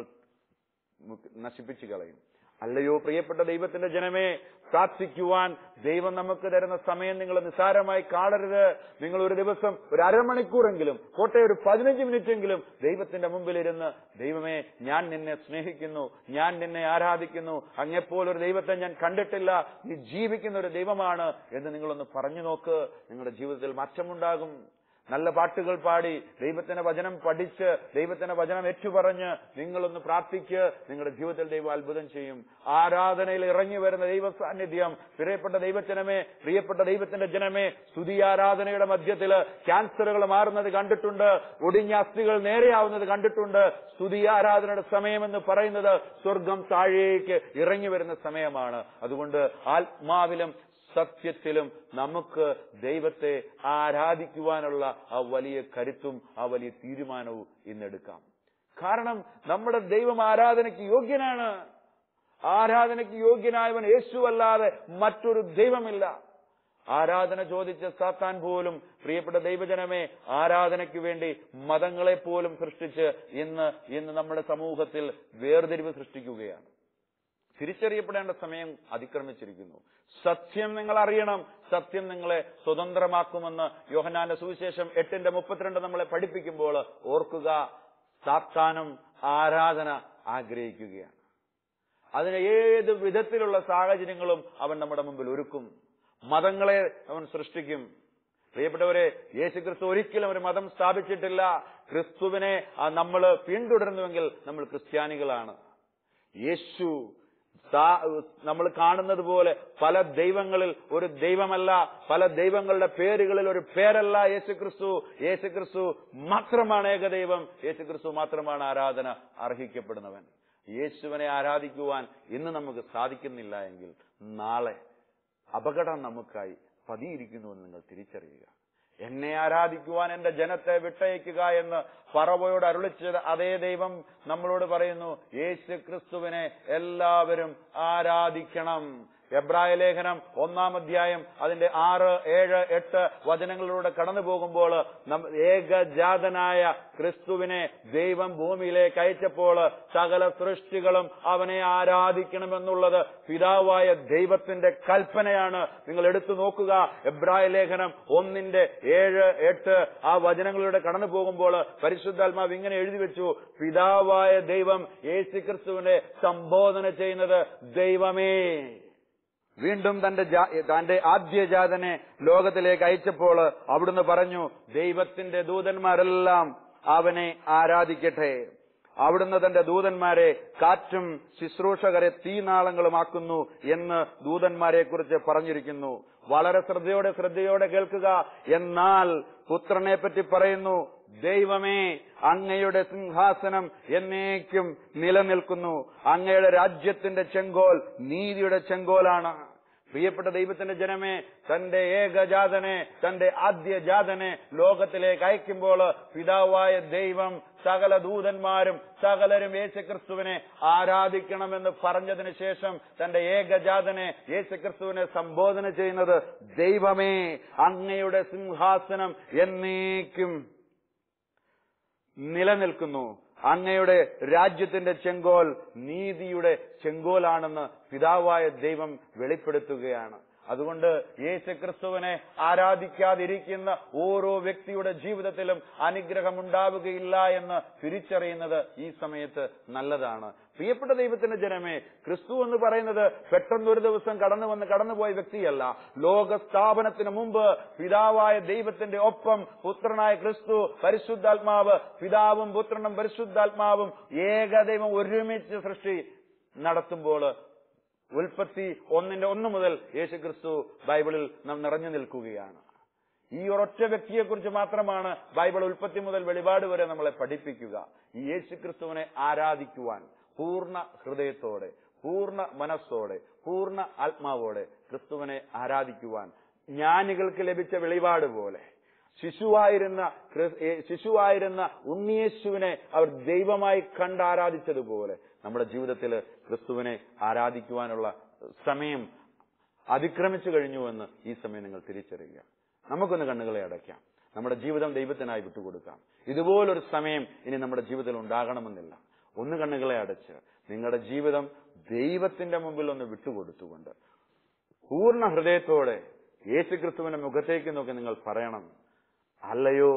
നശിപ്പിച്ചു കളയും അല്ലയോ പ്രിയപ്പെട്ട ദൈവത്തിന്റെ ജനമേ പ്രാർത്ഥിക്കുവാൻ ദൈവം നമുക്ക് തരുന്ന സമയം നിങ്ങൾ നിസ്സാരമായി കാണരുത് നിങ്ങൾ ഒരു ദിവസം ഒരു അരമണിക്കൂറെങ്കിലും കോട്ടെ ഒരു പതിനഞ്ച് മിനിറ്റെങ്കിലും ദൈവത്തിന്റെ മുമ്പിലിരുന്ന് ദൈവമേ ഞാൻ നിന്നെ സ്നേഹിക്കുന്നു ഞാൻ നിന്നെ ആരാധിക്കുന്നു അങ്ങെപ്പോലൊരു ദൈവത്തെ ഞാൻ കണ്ടിട്ടില്ല നീ ജീവിക്കുന്ന ഒരു ദൈവമാണ് എന്ന് നിങ്ങളൊന്ന് പറഞ്ഞു നോക്ക് നിങ്ങളുടെ ജീവിതത്തിൽ മാറ്റമുണ്ടാകും നല്ല പാട്ടുകൾ പാടി ദൈവത്തിന്റെ വചനം പഠിച്ച് ദൈവത്തിന്റെ വചനം ഏറ്റുപറഞ്ഞ് നിങ്ങളൊന്ന് പ്രാർത്ഥിക്ക് നിങ്ങളുടെ ജീവിതത്തിൽ ദൈവം അത്ഭുതം ചെയ്യും ആരാധനയിൽ ഇറങ്ങി വരുന്ന ദൈവ സാന്നിധ്യം പ്രിയപ്പെട്ട ദൈവജനമേ പ്രിയപ്പെട്ട ദൈവത്തിന്റെ ജനമേ സ്തുതി ആരാധനയുടെ മധ്യത്തില് ക്യാൻസറുകൾ മാറുന്നത് കണ്ടിട്ടുണ്ട് ഒടിഞ്ഞ അസ്ഥികൾ നേരെയാവുന്നത് കണ്ടിട്ടുണ്ട് സ്തുതി ആരാധനയുടെ സമയമെന്ന് പറയുന്നത് സ്വർഗം താഴേക്ക് ഇറങ്ങി വരുന്ന സമയമാണ് അതുകൊണ്ട് ആത്മാവിലും സത്യത്തിലും നമുക്ക് ദൈവത്തെ ആരാധിക്കുവാനുള്ള ആ വലിയ കരുത്തും ആ വലിയ തീരുമാനവും ഇന്നെടുക്കാം കാരണം നമ്മുടെ ദൈവം ആരാധനയ്ക്ക് യോഗ്യനാണ് ആരാധനയ്ക്ക് യോഗ്യനായവൻ യേശു അല്ലാതെ മറ്റൊരു ദൈവമില്ല ആരാധന ചോദിച്ച സാത്താൻ പോലും പ്രിയപ്പെട്ട ദൈവജനമേ ആരാധനയ്ക്ക് വേണ്ടി മതങ്ങളെ പോലും സൃഷ്ടിച്ച് ഇന്ന് ഇന്ന് നമ്മുടെ സമൂഹത്തിൽ വേർതിരിവ് സൃഷ്ടിക്കുകയാണ് തിരിച്ചറിയപ്പെടേണ്ട സമയം അതിക്രമിച്ചിരിക്കുന്നു സത്യം നിങ്ങൾ അറിയണം സത്യം നിങ്ങളെ സ്വതന്ത്രമാക്കുമെന്ന് യോഹനാന്റെ സുവിശേഷം എട്ടിന്റെ മുപ്പത്തിരണ്ട് നമ്മളെ പഠിപ്പിക്കുമ്പോൾ ഓർക്കുക സാത്താനും ആരാധന ആഗ്രഹിക്കുകയാണ് അതിന് ഏത് വിധത്തിലുള്ള സാഹചര്യങ്ങളും അവൻ നമ്മുടെ മുമ്പിൽ ഒരുക്കും മതങ്ങളെ അവൻ സൃഷ്ടിക്കും പ്രിയപ്പെട്ടവരെ യേശുക്രിസ്തു ഒരിക്കലും ഒരു മതം സ്ഥാപിച്ചിട്ടില്ല ക്രിസ്തുവിനെ നമ്മൾ പിന്തുടരുന്നുവെങ്കിൽ നമ്മൾ ക്രിസ്ത്യാനികളാണ് യേശു നമ്മൾ കാണുന്നത് പോലെ പല ദൈവങ്ങളിൽ ഒരു ദൈവമല്ല പല ദൈവങ്ങളുടെ പേരുകളിൽ ഒരു പേരല്ല യേശുക്രിസ്തു യേശുക്രിസ്തു മാത്രമാണ് ഏകദൈവം യേശുക്രിസ്തു മാത്രമാണ് ആരാധന അർഹിക്കപ്പെടുന്നവൻ യേശുവിനെ ആരാധിക്കുവാൻ ഇന്ന് നമുക്ക് സാധിക്കുന്നില്ല എങ്കിൽ നാളെ അപകടം നമുക്കായി പതിയിരിക്കുന്നുവെന്ന് നിങ്ങൾ തിരിച്ചറിയുക എന്നെ ആരാധിക്കുവാൻ എന്റെ ജനത്തെ വിട്ടയക്കുക എന്ന് പറവയോട് അരുളിച്ചത് അതേ ദൈവം നമ്മളോട് പറയുന്നു യേശു ക്രിസ്തുവിനെ എല്ലാവരും ആരാധിക്കണം എബ്രായ ലേഖനം ഒന്നാം അധ്യായം അതിന്റെ ആറ് ഏഴ് എട്ട് വചനങ്ങളിലൂടെ കടന്നു പോകുമ്പോൾ ഏകജാതനായ ക്രിസ്തുവിനെ ദൈവം ഭൂമിയിലേക്ക് അയച്ചപ്പോൾ സകല സൃഷ്ടികളും അവനെ ആരാധിക്കണമെന്നുള്ളത് പിതാവായ ദൈവത്തിന്റെ കൽപ്പനയാണ് നിങ്ങൾ എടുത്തു നോക്കുക എബ്രായ ലേഖനം ഒന്നിന്റെ ഏഴ് എട്ട് ആ വചനങ്ങളിലൂടെ കടന്നു പോകുമ്പോൾ പരിശുദ്ധാത്മാവ് ഇങ്ങനെ എഴുതി വെച്ചു പിതാവായ ദൈവം യേശു ക്രിസ്തുവിനെ സംബോധന ചെയ്യുന്നത് ദൈവമേ വീണ്ടും തന്റെ തന്റെ ആദ്യജാതനെ ലോകത്തിലേക്ക് അയച്ചപ്പോൾ അവിടുന്ന് പറഞ്ഞു ദൈവത്തിന്റെ ദൂതന്മാരെല്ലാം അവനെ ആരാധിക്കട്ടെ അവിടുന്ന് തന്റെ ദൂതന്മാരെ കാറ്റും ശുശ്രൂഷകരെ തീനാളങ്ങളുമാക്കുന്നു എന്ന് ദൂതന്മാരെ കുറിച്ച് പറഞ്ഞിരിക്കുന്നു വളരെ ശ്രദ്ധയോടെ ശ്രദ്ധയോടെ കേൾക്കുക എന്നാൽ പുത്രനെ പറ്റി പറയുന്നു ദൈവമേ അങ്ങയുടെ സിംഹാസനം എന്നേക്കും നിലനിൽക്കുന്നു അങ്ങയുടെ രാജ്യത്തിന്റെ ചെങ്കോൽ നീതിയുടെ ചെങ്കോലാണ് പ്രിയപ്പെട്ട ദൈവത്തിന്റെ ജനമേ തന്റെ ഏകജാതനെ തന്റെ ആദ്യജാതനെ ലോകത്തിലേക്ക് അയക്കുമ്പോൾ പിതാവായ ദൈവം സകല ദൂതന്മാരും സകലരും യേശുക്രിസ്തുവിനെ ആരാധിക്കണമെന്ന് പറഞ്ഞതിന് ശേഷം തന്റെ ഏകജാതനെ യേശുക്രിസ്തുവിനെ സംബോധന ചെയ്യുന്നത് ദൈവമേ അങ്ങയുടെ സിംഹാസനം എന്നേക്കും നിലനിൽക്കുന്നു അങ്ങയുടെ രാജ്യത്തിന്റെ ചെങ്കോൽ നീതിയുടെ ചെങ്കോലാണെന്ന് പിതാവായ ദൈവം വെളിപ്പെടുത്തുകയാണ് അതുകൊണ്ട് യേശുക്രിസ്തുവിനെ ആരാധിക്കാതിരിക്കുന്ന ഓരോ വ്യക്തിയുടെ ജീവിതത്തിലും അനുഗ്രഹം ഉണ്ടാവുകയില്ല എന്ന് തിരിച്ചറിയുന്നത് ഈ സമയത്ത് നല്ലതാണ് പ്രിയപ്പെട്ട ദൈവത്തിന്റെ ജനമേ ക്രിസ്തു എന്ന് പറയുന്നത് പെട്ടെന്ന് ഒരു ദിവസം കടന്നു വന്ന് കടന്നുപോയ വ്യക്തിയല്ല ലോക സ്ഥാപനത്തിന് മുമ്പ് പിതാവായ ദൈവത്തിന്റെ ഒപ്പം പുത്രനായ ക്രിസ്തു പരിശുദ്ധാത്മാവ് പിതാവും പുത്രനും പരിശുദ്ധാത്മാവും ഏകദൈവം ഒരുമിച്ച് സൃഷ്ടി നടത്തുമ്പോൾ ഉൽപ്പത്തി ഒന്നിന്റെ ഒന്ന് മുതൽ യേശുക്രിസ്തു ബൈബിളിൽ നാം നിറഞ്ഞു നിൽക്കുകയാണ് ഈ ഒരൊറ്റ വ്യക്തിയെക്കുറിച്ച് മാത്രമാണ് ബൈബിൾ ഉൽപ്പത്തി മുതൽ വെളിപാട് വരെ നമ്മളെ പഠിപ്പിക്കുക ഈ യേശുക്രിസ്തുവിനെ ആരാധിക്കുവാൻ പൂർണ്ണ ഹൃദയത്തോടെ പൂർണ്ണ മനസ്സോടെ പൂർണ്ണ ആത്മാവോടെ ക്രിസ്തുവിനെ ആരാധിക്കുവാൻ ജ്ഞാനികൾക്ക് ലഭിച്ച വെളിപാട് പോലെ ശിശുവായിരുന്ന ക്രി- ഏ, ശിശുവായിരുന്ന ഉണ്ണിയേശുവിനെ അവർ ദൈവമായി കണ്ടാരാധിച്ചതുപോലെ നമ്മുടെ ജീവിതത്തിൽ ക്രിസ്തുവിനെ ആരാധിക്കുവാനുള്ള സമയം അതിക്രമിച്ചു കഴിഞ്ഞുവെന്ന് ഈ സമയം നിങ്ങൾ തിരിച്ചറിയുക നമുക്കൊന്ന് കണ്ണുകളെ അടയ്ക്കാം നമ്മുടെ ജീവിതം ദൈവത്തിനായി വിട്ടുകൊടുക്കാം ഇതുപോലൊരു സമയം ഇനി നമ്മുടെ ജീവിതത്തിൽ ഉണ്ടാകണമെന്നില്ല ഒന്ന് കണ്ണുകളെ അടച്ച് നിങ്ങളുടെ ജീവിതം ദൈവത്തിന്റെ മുമ്പിൽ ഒന്ന് വിട്ടുകൊടുത്തുകൊണ്ട് പൂർണ്ണ ഹൃദയത്തോടെ യേശുക്രിസ്തുവിന്റെ മുഖത്തേക്ക് നോക്കി നിങ്ങൾ പറയണം അല്ലയോ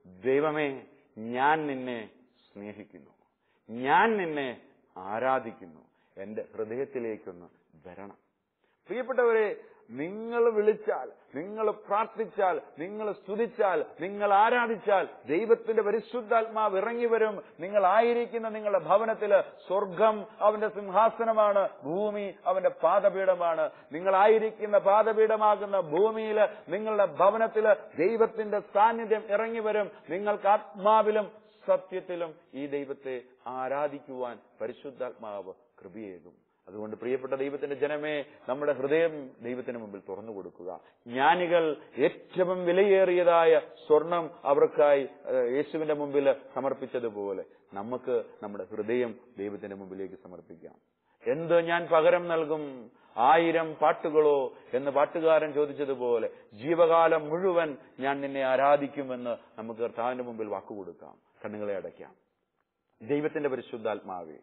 ദൈവമേ ഞാൻ നിന്നെ സ്നേഹിക്കുന്നു ഞാൻ നിന്നെ ആരാധിക്കുന്നു എന്റെ ഹൃദയത്തിലേക്കൊന്ന് വരണം പ്രിയപ്പെട്ടവരെ നിങ്ങൾ വിളിച്ചാൽ നിങ്ങൾ പ്രാർത്ഥിച്ചാൽ നിങ്ങൾ സ്തുതിച്ചാൽ നിങ്ങൾ ആരാധിച്ചാൽ ദൈവത്തിന്റെ പരിശുദ്ധാത്മാവ് ഇറങ്ങി വരും നിങ്ങൾ ആയിരിക്കുന്ന നിങ്ങളുടെ ഭവനത്തില് സ്വർഗം അവന്റെ സിംഹാസനമാണ് ഭൂമി അവന്റെ പാദപീഠമാണ് നിങ്ങളായിരിക്കുന്ന പാദപീഠമാകുന്ന ഭൂമിയില് നിങ്ങളുടെ ഭവനത്തില് ദൈവത്തിന്റെ സാന്നിധ്യം ഇറങ്ങി വരും നിങ്ങൾക്ക് ആത്മാവിലും സത്യത്തിലും ഈ ദൈവത്തെ ആരാധിക്കുവാൻ പരിശുദ്ധാത്മാവ് കൃപയേകും അതുകൊണ്ട് പ്രിയപ്പെട്ട ദൈവത്തിന്റെ ജനമേ നമ്മുടെ ഹൃദയം ദൈവത്തിന് മുമ്പിൽ തുറന്നു കൊടുക്കുക ജ്ഞാനികൾ ഏറ്റവും വിലയേറിയതായ സ്വർണം അവർക്കായി ഏഹ്, യേശുവിന്റെ മുമ്പിൽ സമർപ്പിച്ചതുപോലെ നമുക്ക് നമ്മുടെ ഹൃദയം ദൈവത്തിന്റെ മുമ്പിലേക്ക് സമർപ്പിക്കാം എന്ത് ഞാൻ പകരം നൽകും ആയിരം പാട്ടുകളോ എന്ന് പാട്ടുകാരൻ ചോദിച്ചതുപോലെ ജീവകാലം മുഴുവൻ ഞാൻ നിന്നെ ആരാധിക്കുമെന്ന് നമുക്ക് കർത്താവിന്റെ മുമ്പിൽ വാക്കുകൊടുക്കാം കണ്ണുകളെ അടയ്ക്കാം ദൈവത്തിന്റെ പരിശുദ്ധാത്മാവേ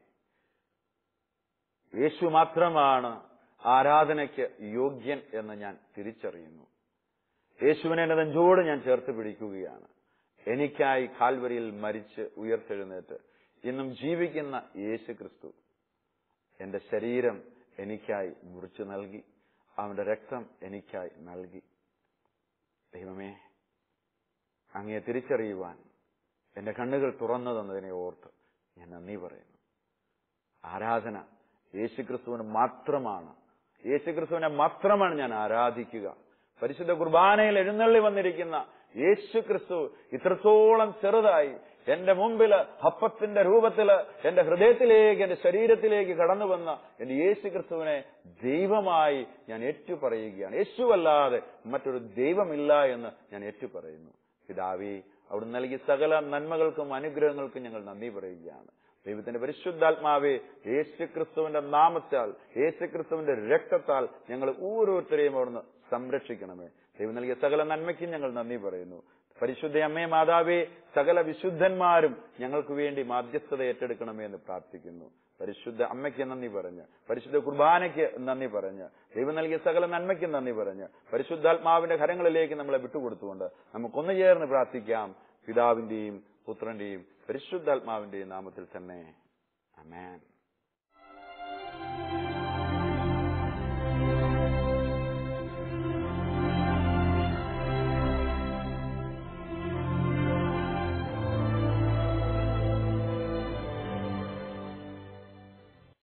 യേശു മാത്രമാണ് ആരാധനയ്ക്ക് യോഗ്യൻ എന്ന് ഞാൻ തിരിച്ചറിയുന്നു യേശുവിനെ എന്റെ നെഞ്ചോട് ഞാൻ ചേർത്ത് പിടിക്കുകയാണ് എനിക്കായി കാൽവരിയിൽ മരിച്ച് ഉയർത്തെഴുന്നേറ്റ് ഇന്നും ജീവിക്കുന്ന യേശു ക്രിസ്തു എന്റെ ശരീരം എനിക്കായി മുറിച്ചു നൽകി അവന്റെ രക്തം എനിക്കായി നൽകി ദൈവമേ അങ്ങയെ തിരിച്ചറിയുവാൻ എന്റെ കണ്ണുകൾ തുറന്നു തന്നതിനെ ഓർത്ത് ഞാൻ നന്ദി പറയുന്നു ആരാധന യേശുക്രിസ്തുവിന് മാത്രമാണ് യേശുക്രിസ്തുവിനെ മാത്രമാണ് ഞാൻ ആരാധിക്കുക പരിശുദ്ധ കുർബാനയിൽ എഴുന്നള്ളി വന്നിരിക്കുന്ന യേശുക്രിസ്തു ഇത്രത്തോളം ചെറുതായി എന്റെ മുമ്പില് അപ്പത്തിന്റെ രൂപത്തില് എന്റെ ഹൃദയത്തിലേക്ക് എന്റെ ശരീരത്തിലേക്ക് കടന്നു വന്ന എന്റെ യേശുക്രിസ്തുവിനെ ദൈവമായി ഞാൻ ഏറ്റുപറയുകയാണ് യേശുവല്ലാതെ മറ്റൊരു ദൈവമില്ല എന്ന് ഞാൻ ഏറ്റുപറയുന്നു പിതാവി അവിടുന്ന് നൽകിയ സകല നന്മകൾക്കും അനുഗ്രഹങ്ങൾക്കും ഞങ്ങൾ നന്ദി പറയുകയാണ് ദൈവത്തിന്റെ പരിശുദ്ധാത്മാവെ യേശുക്രിസ്തുവിന്റെ നാമത്താൽ യേശുക്രിസ്തുവിന്റെ രക്തത്താൽ ഞങ്ങൾ ഓരോരുത്തരെയും അവിടുന്ന് സംരക്ഷിക്കണമേ ദൈവം നൽകിയ സകല നന്മയ്ക്കും ഞങ്ങൾ നന്ദി പറയുന്നു പരിശുദ്ധ അമ്മേ മാതാവേ സകല വിശുദ്ധന്മാരും ഞങ്ങൾക്ക് വേണ്ടി മാധ്യസ്ഥത ഏറ്റെടുക്കണമേ എന്ന് പ്രാർത്ഥിക്കുന്നു പരിശുദ്ധ അമ്മയ്ക്ക് നന്ദി പറഞ്ഞ് പരിശുദ്ധ കുർബാനയ്ക്ക് നന്ദി പറഞ്ഞ് ദൈവം നൽകിയ സകല നന്മയ്ക്ക് നന്ദി പറഞ്ഞ് പരിശുദ്ധാത്മാവിന്റെ കരങ്ങളിലേക്ക് നമ്മളെ വിട്ടുകൊടുത്തുകൊണ്ട് നമുക്കൊന്നു ചേർന്ന് പ്രാർത്ഥിക്കാം പിതാവിന്റെയും പുത്രന്റെയും പരിശുദ്ധാത്മാവിന്റെയും നാമത്തിൽ തന്നെ അമേൻ